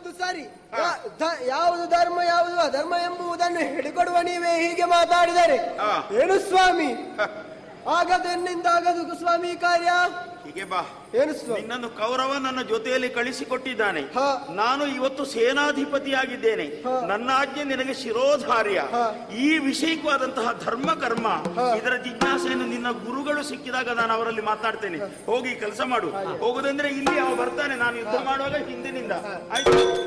ಯಾವುದು ಸರಿ ಯಾ- ಧ- ಯಾವುದು ಧರ್ಮ ಯಾವುದು ಅಧರ್ಮ ಎಂಬುದನ್ನು ಹಿಡಿಕೊಡುವ ನೀವೇ ಹೀಗೆ ಮಾತಾಡಿದರೆ ಹಾ. ಏನು ಸ್ವಾಮಿ ಆಗದು ಎನ್ನಿಂದ ಆಗದು ಸ್ವಾಮಿ ಈ ಕಾರ್ಯ ಹೀಗೆ ಬಾ ಏನು ಸ್ವಾಮಿ ನಿನ್ನನ್ನು ಕೌರವ ನನ್ನ ಜೊತೆಯಲ್ಲಿ ಕಳಿಸಿಕೊಟ್ಟಿದ್ದಾನೆ ಹಾ. ನಾನು ಇವತ್ತು ಸೇನಾಧಿಪತಿಯಾಗಿದ್ದೇನೆ ಹಾ. ನನ್ನ ಆಜ್ಞೆ ನಿನಗೆ ಶಿರೋಧಾರ್ಯ ಹಾ. ಈ ವಿಷಯಕವಾದಂತಹ ಧರ್ಮ ಕರ್ಮ ಹಾ. ಇದರ ಜಿಜ್ಞಾಸೆಯನ್ನು ನಿನ್ನ ಗುರುಗಳು ಸಿಕ್ಕಿದಾಗ ನಾನು ಅವರಲ್ಲಿ ಮಾತಾಡ್ತೇನೆ ಹೋಗಿ ಕೆಲಸ ಮಾಡು ಹೋಗುದಂದ್ರೆ ಇಲ್ಲಿ ಅವ ಬರ್ತಾನೆ ನಾನು ಯುದ್ಧ ಮಾಡುವಾಗ ಹಿಂದಿನಿಂದ ಆಯ್ತು